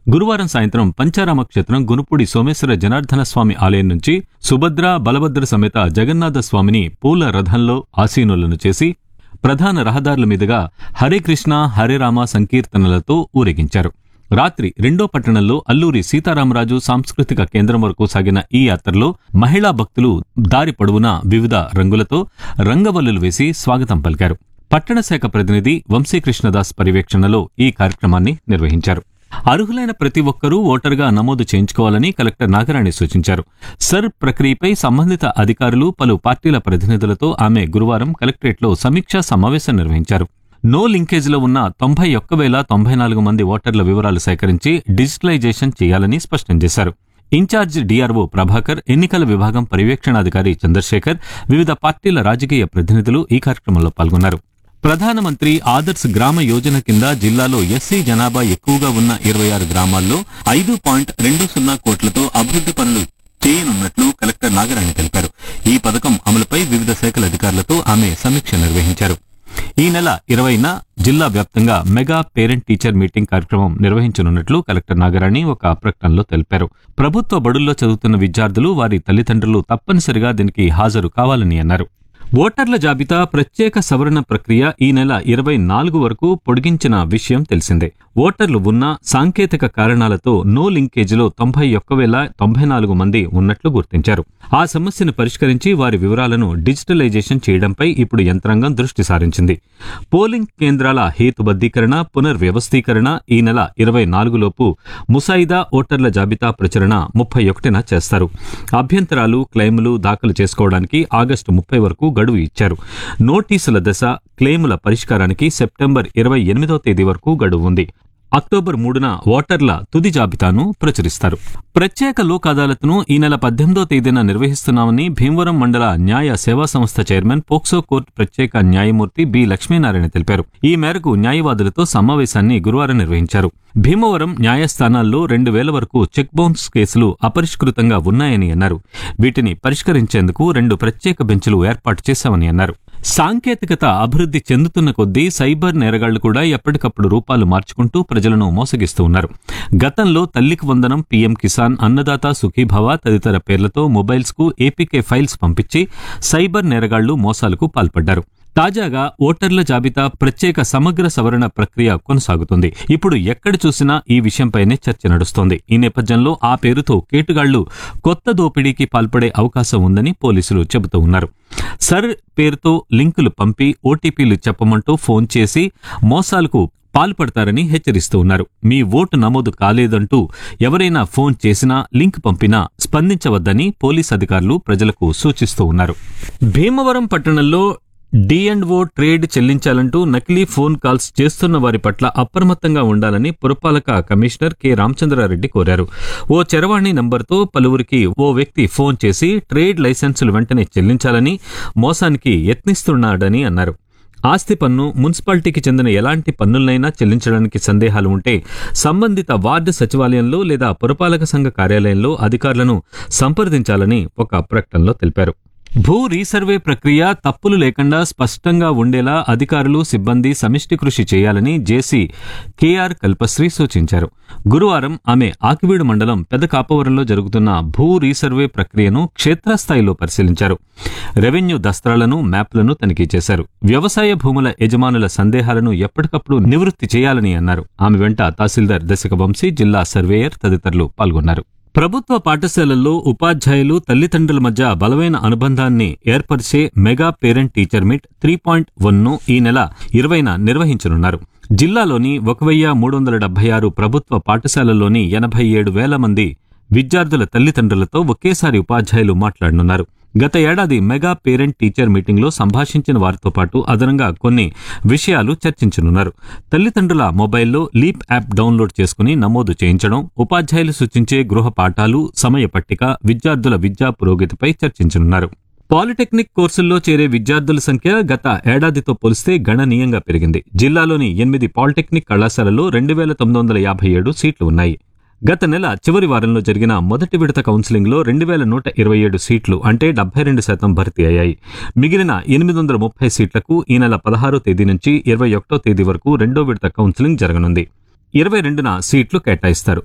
గురువారం సాయంత్రం పంచారామ క్షేత్రం గునుపూడి సోమేశ్వర జనార్దన స్వామి ఆలయం నుంచి సుభద్ర బలభద్ర సమేత జగన్నాథ స్వామిని పూల రథంలో ఆసీనులను చేసి ప్రధాన రహదారుల మీదుగా హరే కృష్ణ హరే రామ సంకీర్తనలతో ఊరేగించారు రాత్రి రెండో పట్టణంలో అల్లూరి సీతారామరాజు సాంస్కృతిక కేంద్రం వరకు సాగిన ఈ యాత్రలో మహిళా భక్తులు దారి పొడవునా వివిధ రంగులతో రంగవల్లులు వేసి స్వాగతం పలికారు పట్టణ శాఖ ప్రతినిధి వంశీకృష్ణదాస్ పర్యవేక్షణలో ఈ కార్యక్రమాన్ని నిర్వహించారు అర్హులైన ప్రతి ఒక్కరూ ఓటరుగా నమోదు చేయించుకోవాలని కలెక్టర్ నాగరాణి సూచించారు సర్ ప్రక్రియపై సంబంధిత అధికారులు పలు పార్టీల ప్రతినిధులతో ఆమె గురువారం కలెక్టరేట్లో సమీక్షా సమావేశం నిర్వహించారు నో లింకేజ్లో ఉన్న తొంభై ఒక్క వేల తొంభై నాలుగు మంది ఓటర్ల వివరాలు సేకరించి డిజిటలైజేషన్ చేయాలని స్పష్టం చేశారు ఇన్ఛార్జ్ డిఆర్ఓ ప్రభాకర్ ఎన్నికల విభాగం పర్యవేక్షణాధికారి చంద్రశేఖర్ వివిధ పార్టీల రాజకీయ ప్రతినిధులు ఈ కార్యక్రమంలో పాల్గొన్నారు ప్రధానమంత్రి ఆదర్శ్ గ్రామ యోజన కింద జిల్లాలో ఎస్సీ జనాభా ఎక్కువగా ఉన్న ఇరవై ఆరు గ్రామాల్లో ఐదు పాయింట్ రెండు సున్నా కోట్లతో అభివృద్ధి పనులు చేయనున్నట్లు కలెక్టర్ నాగరాణి తెలిపారు ఈ పథకం అమలుపై వివిధ శాఖల అధికారులతో ఆమె సమీక్ష నిర్వహించారు ఈ నెల ఇరవైన జిల్లా వ్యాప్తంగా మెగా పేరెంట్ టీచర్ మీటింగ్ కార్యక్రమం నిర్వహించనున్నట్లు కలెక్టర్ నాగరాణి ఒక ప్రకటనలో తెలిపారు ప్రభుత్వ బడుల్లో చదువుతున్న విద్యార్థులు వారి తల్లిదండ్రులు తప్పనిసరిగా దీనికి హాజరు కావాలని అన్నారు ఓటర్ల జాబితా ప్రత్యేక సవరణ ప్రక్రియ ఈ నెల ఇరవై నాలుగు వరకు పొడిగించిన విషయం తెలిసిందే ఓటర్లు ఉన్న సాంకేతిక కారణాలతో నో లింకేజీలో తొంభై ఒక్క వేల తొంభై నాలుగు మంది ఉన్నట్లు గుర్తించారు ఆ సమస్యను పరిష్కరించి వారి వివరాలను డిజిటలైజేషన్ చేయడంపై ఇప్పుడు యంత్రాంగం దృష్టి సారించింది పోలింగ్ కేంద్రాల హేతుబద్ధీకరణ పునర్వ్యవస్థీకరణ ఈ నెల ఇరవై నాలుగులోపు ముసాయిదా ఓటర్ల జాబితా ప్రచురణ ముప్పై ఒకటిన చేస్తారు అభ్యంతరాలు క్లెయిములు దాఖలు చేసుకోవడానికి ఆగస్టు ముప్పై వరకు గడువు ఇచ్చారు నోటీసుల దశ క్లెయిముల పరిష్కారానికి సెప్టెంబర్ ఇరవై ఎనిమిదో తేదీ వరకు గడువు ఉంది అక్టోబర్ మూడున ఓటర్ల తుది జాబితాను ప్రచురిస్తారు ప్రత్యేక లోక్ అదాలత్ను ఈ నెల పద్దెనిమిదో తేదీన నిర్వహిస్తున్నామని భీమవరం మండల న్యాయ సేవా సంస్థ చైర్మన్ పోక్సో కోర్టు ప్రత్యేక న్యాయమూర్తి బి లక్ష్మీనారాయణ తెలిపారు ఈ మేరకు న్యాయవాదులతో సమావేశాన్ని గురువారం నిర్వహించారు భీమవరం న్యాయస్థానాల్లో రెండు వేల వరకు చెక్ బౌన్స్ కేసులు అపరిష్కృతంగా ఉన్నాయని అన్నారు వీటిని పరిష్కరించేందుకు రెండు ప్రత్యేక బెంచ్లు ఏర్పాటు చేశామని అన్నారు సాంకేతికత అభివృద్ధి చెందుతున్న కొద్దీ సైబర్ నేరగాళ్లు కూడా ఎప్పటికప్పుడు రూపాలు మార్చుకుంటూ ప్రజలను మోసగిస్తూ ఉన్నారు గతంలో తల్లికి వందనం పీఎం కిసాన్ అన్నదాత సుఖీభవ తదితర పేర్లతో మొబైల్స్ కు ఏపీకే ఫైల్స్ పంపించి సైబర్ నేరగాళ్లు మోసాలకు పాల్పడ్డారు తాజాగా ఓటర్ల జాబితా ప్రత్యేక సమగ్ర సవరణ ప్రక్రియ కొనసాగుతుంది ఇప్పుడు ఎక్కడ చూసినా ఈ విషయంపైనే చర్చ నడుస్తోంది ఈ నేపథ్యంలో ఆ పేరుతో కేటుగాళ్లు కొత్త దోపిడీకి పాల్పడే అవకాశం ఉందని పోలీసులు చెబుతూ ఉన్నారు సర్ పేరుతో లింకులు పంపి ఓటీపీలు చెప్పమంటూ ఫోన్ చేసి మోసాలకు పాల్పడతారని హెచ్చరిస్తూ ఉన్నారు మీ ఓటు నమోదు కాలేదంటూ ఎవరైనా ఫోన్ చేసినా లింక్ పంపినా స్పందించవద్దని పోలీస్ అధికారులు ప్రజలకు సూచిస్తూ ఉన్నారు భీమవరం పట్టణంలో డి అండ్ ఓ ట్రేడ్ చెల్లించాలంటూ నకిలీ ఫోన్ కాల్స్ చేస్తున్న వారి పట్ల అప్రమత్తంగా ఉండాలని పురపాలక కమిషనర్ కె రామచంద్రారెడ్డి కోరారు ఓ చరవాణి నంబర్తో పలువురికి ఓ వ్యక్తి ఫోన్ చేసి ట్రేడ్ లైసెన్సులు వెంటనే చెల్లించాలని మోసానికి యత్నిస్తున్నాడని అన్నారు ఆస్తి పన్ను మున్సిపాలిటీకి చెందిన ఎలాంటి పన్నులనైనా చెల్లించడానికి సందేహాలు ఉంటే సంబంధిత వార్డు సచివాలయంలో లేదా పురపాలక సంఘ కార్యాలయంలో అధికారులను సంప్రదించాలని ఒక ప్రకటనలో తెలిపారు భూ రీసర్వే ప్రక్రియ తప్పులు లేకుండా స్పష్టంగా ఉండేలా అధికారులు సిబ్బంది సమిష్టి కృషి చేయాలని జేసీ కేఆర్ కల్పశ్రీ సూచించారు గురువారం ఆమె ఆకివీడు మండలం పెద్ద కాపవరంలో జరుగుతున్న భూ రీసర్వే ప్రక్రియను క్షేత్రస్థాయిలో పరిశీలించారు రెవెన్యూ దస్త్రాలను మ్యాప్లను తనిఖీ చేశారు వ్యవసాయ భూముల యజమానుల సందేహాలను ఎప్పటికప్పుడు నివృత్తి చేయాలని అన్నారు ఆమె వెంట తహసీల్దార్ దశక వంశీ జిల్లా సర్వేయర్ తదితరులు పాల్గొన్నారు ప్రభుత్వ పాఠశాలల్లో ఉపాధ్యాయులు తల్లిదండ్రుల మధ్య బలమైన అనుబంధాన్ని ఏర్పరిచే mega parent teacher meet three point వన్ను ఈ నెల ఇరవైన నిర్వహించనున్నారు జిల్లాలోని ఒక వెయ్యి మూడు వందల డెబ్బై ఆరు ప్రభుత్వ పాఠశాలల్లోని ఎనభై ఏడు వేల మంది విద్యార్థుల తల్లిదండ్రులతో ఒకేసారి ఉపాధ్యాయులు మాట్లాడనున్నారు గత ఏడాది మెగా పేరెంట్ టీచర్ మీటింగ్లో సంభాషించిన వారితో పాటు అదనంగా కొన్ని విషయాలు చర్చించనున్నారు తల్లిదండ్రుల మొబైల్లో లీప్ యాప్ డౌన్లోడ్ చేసుకుని నమోదు చేయించడం ఉపాధ్యాయులు సూచించే గృహ పాఠాలు సమయ పట్టిక విద్యార్థుల విద్యా పురోగతిపై చర్చించనున్నారు పాలిటెక్నిక్ కోర్సుల్లో చేరే విద్యార్థుల సంఖ్య గత ఏడాదితో పోలిస్తే గణనీయంగా పెరిగింది జిల్లాలోని ఎనిమిది పాలిటెక్నిక్ కళాశాలల్లో రెండు వేల తొమ్మిది వందల యాభై ఏడు సీట్లు ఉన్నాయి గత నెల చివరి వారంలో జరిగిన మొదటి విడత కౌన్సిలింగ్లో రెండు వేల నూట ఇరవై ఏడు సీట్లు అంటే డెబ్బై రెండు శాతం భర్తీ అయ్యాయి మిగిలిన ఎనిమిది వందల ముప్పై సీట్లకు ఈ నెల పదహారో తేదీ నుంచి ఇరవై ఒకటో తేదీ వరకు రెండో విడత కౌన్సిలింగ్ జరగనుంది ఇరవై రెండున సీట్లు కేటాయిస్తారు